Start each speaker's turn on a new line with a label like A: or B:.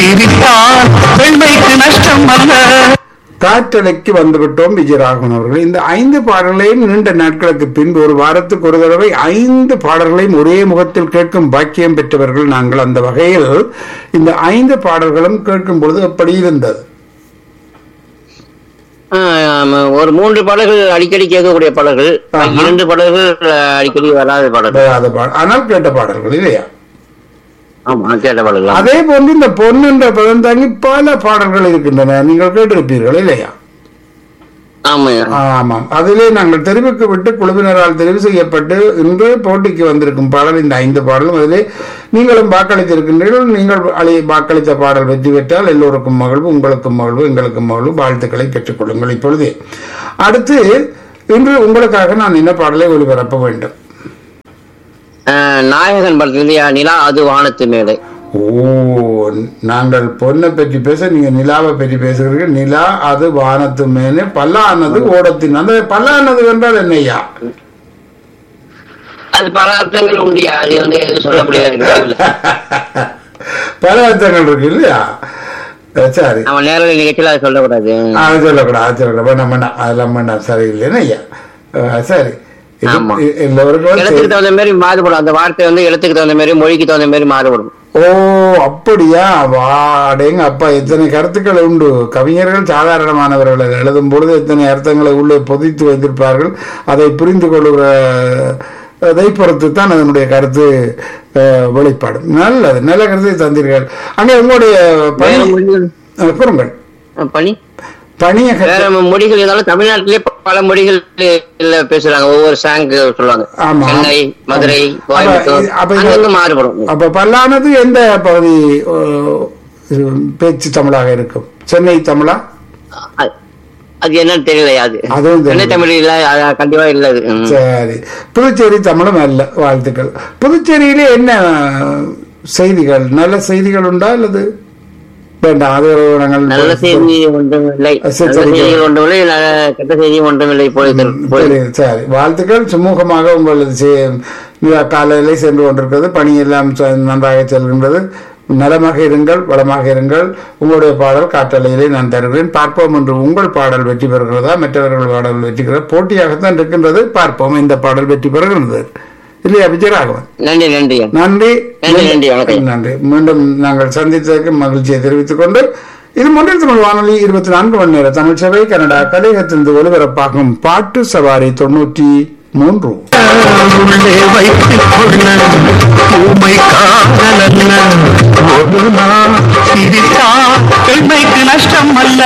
A: சிரித்தால் பெண்மைக்கு நஷ்டம் அல்ல
B: காற்றலைக்கு வந்துவிட்டோம் விஜயராகவன் அவர்கள் இந்த ஐந்து பாடல்களையும் நீண்ட நாட்களுக்கு பின்பு ஒரு வாரத்துக்கு ஒரு தடவை ஐந்து பாடல்களையும் ஒரே முகத்தில் கேட்கும் பாக்கியம் பெற்றவர்கள் நாங்கள் அந்த வகையில் இந்த ஐந்து பாடல்களும் கேட்கும் பொழுது எப்படி இருந்தது
C: ஆ, ஆமா. ஒரு மூன்று பாடல்கள் அடிக்கடி கேட்கக்கூடிய பாடல்கள்
B: ஆஹா.
C: இரண்டு பாடல்கள் அஹ், அடிக்கடி வராத பாடல்கள்
B: வராத பாடல் ஆனால் கேட்ட பாடல்கள் இல்லையா
C: ஆமா கேட்ட பாடல்கள்
B: அதே போன்று இந்த பொண்ணு என்ற பதம் தாங்கி பல பாடல்கள் இருக்கின்றன நீங்கள் கேட்டிருப்பீர்கள் இல்லையா
C: ஆமா
B: ஆமாம் அதிலே நாங்கள் தெரிவுக்கு விட்டு குழுவினரால் தெரிவு செய்யப்பட்டு இன்று போட்டிக்கு வந்திருக்கும் பாடல் இந்த ஐந்து பாடலும் அதிலே நீங்களும் வாக்களித்திருக்கின்றீர்கள் நீங்கள் அழி வாக்களித்த பாடல் வெற்றி பெற்றால் எல்லோருக்கும் மகிழ்வு உங்களுக்கும் மகிழ்வு எங்களுக்கும் மகிழ்வு வாழ்த்துக்களை பெற்றுக்கொள்ளுங்கள் இப்பொழுது அடுத்து இன்று உங்களுக்காக நான் என்ன பாடலை ஒளிபரப்ப வேண்டும்
C: அஹ், நாயகன் படத்துல நிலா அது வானத்து மேலே
B: ஓ நாங்கள் பொண்ணை பற்றி பேச நீங்க நிலாவை பற்றி பேசுகிறீர்கள் நிலா அது வானத்து மேலே பல்லானது ஓடத்தின் அந்த பல்லானது என்றால் என்னையா
C: அது பல அர்த்தங்கள் உண்டு அது வந்து எதுவும் சொல்ல முடியாது
B: பல அர்த்தங்கள் இருக்கு இல்லையா அஹ் சரி
C: நம்ம நேரடி நிகழ்ச்சியில அதை சொல்லக்கூடாது
B: அது சொல்லக்கூடாது அது சொல்லக்கூடாது வேண்டாம் வேண்டாம் அதெல்லாம் வேண்டாம் சரியில்லைன்னு ஐயா அஹ் சரி இது
C: ஆமா.
B: எ- எல்லோருக்கும்
C: எழுத்துக்கு
B: சரி.
C: தகுந்த மாதிரி மாறுபடும் அந்த வார்த்தை வந்து எழுத்துக்கு தகுந்த மாதிரி மொழிக்கு தகுந்த மாதிரி மாறுபடும்
B: ஓ அப்படியா வாடேங்க அப்பா எத்தனை கருத்துக்கள் உண்டு கவிஞர்கள் சாதாரணமானவர்கள் அதை எழுதும் பொழுது எத்தனை அர்த்தங்களை உள்ளே பொதித்து வைத்திருப்பார்கள் அதை புரிந்து கொள்கிற அதை பொறுத்து தான் அதனுடைய கருத்து அஹ், வெளிப்படும் நல்லது நல்ல கருத்தை தந்தீர்கள் அங்கே உங்களுடைய பணி
C: வேற மொழிகள்
B: அஹ், கூறுங்கள்
C: அஹ், பணி
B: பணியக
C: வேற மொழிகள் இருந்தாலும் தமிழ்நாட்டிலே பல மொழிகள் இல்ல பேசுறாங்க ஒவ்வொரு சாங் சொல்லுவாங்க
B: ஆமா.
C: சென்னை மதுரை
B: அப்ப
C: கோயம்புத்தூர்
B: இது- அப்ப இது-
C: அங்கங்க மாறுபடும்
B: அப்ப பல்லானது எந்த பகுதி அஹ், பேச்சு தமிழாக இருக்கும் சென்னை தமிழா
C: அது- அது என்னன்னு தெரியலையா அது
B: அதுவும்
C: சென்னை
B: தெரியல.
C: தமிழ் இல்ல அது கண்டிப்பா இல்ல அது ம்.
B: சரி புதுச்சேரி தமிழும் அல்ல வாழ்த்துக்கள் புதுச்சேரியிலே என்ன செய்திகள் நல்ல செய்திகள் உண்டா அல்லது வேண்டாம் அது ஒரு நாங்கள்
C: நல்ல செய்தி ஒன்றும் இல்லை
B: சரி,
C: நல்ல
B: சரி.
C: செய்திகள் ஒன்றும் இல்லை நல்ல- கெட்ட செய்தி ஒன்றும் இல்லை இப்பொழுது
B: சரி, சரி வாழ்த்துக்கள் சுமூகமாக உங்களது செ- மிக காலையிலே சென்று கொண்டிருக்கிறது பணி எல்லாம் ச- நன்றாக செல்கின்றது நலமாக இருங்கள் வளமாக இருங்கள் உங்களுடைய பாடல் காற்றலையிலே நான் தருகிறேன் பார்ப்போம் என்று உங்கள் பாடல் வெற்றி பெறுகிறதா மற்றவர்கள் பாடல் வெற்றி பெறுகிறதா போட்டியாகத்தான் இருக்கின்றது பார்ப்போம் இந்த பாடல் வெற்றி பெறுகிறது இல்லையா விஜயராகவன்
C: நன்றி நன்றி
B: நன்றி
C: நன்றி, நன்றி, வணக்கம்.
B: நன்றி மீண்டும் நாங்கள் சந்தித்ததற்கு மகிழ்ச்சியை தெரிவித்துக் கொண்டு இது மொழில் தமிழ் வானொலி இருபத்தி நான்கு மணி நேர தமிழ் சபை கனடா கலையகத்திலிருந்து ஒலிபரப்பாகும் பாட்டு சவாரி தொண்ணூற்றி மூன்று
A: உள்ளே வைத்துக் கொள்ள ஊமை காதலல்ல ஒரு நாள் சிரித்தால் பெண்மைக்கு நஷ்டம் அல்ல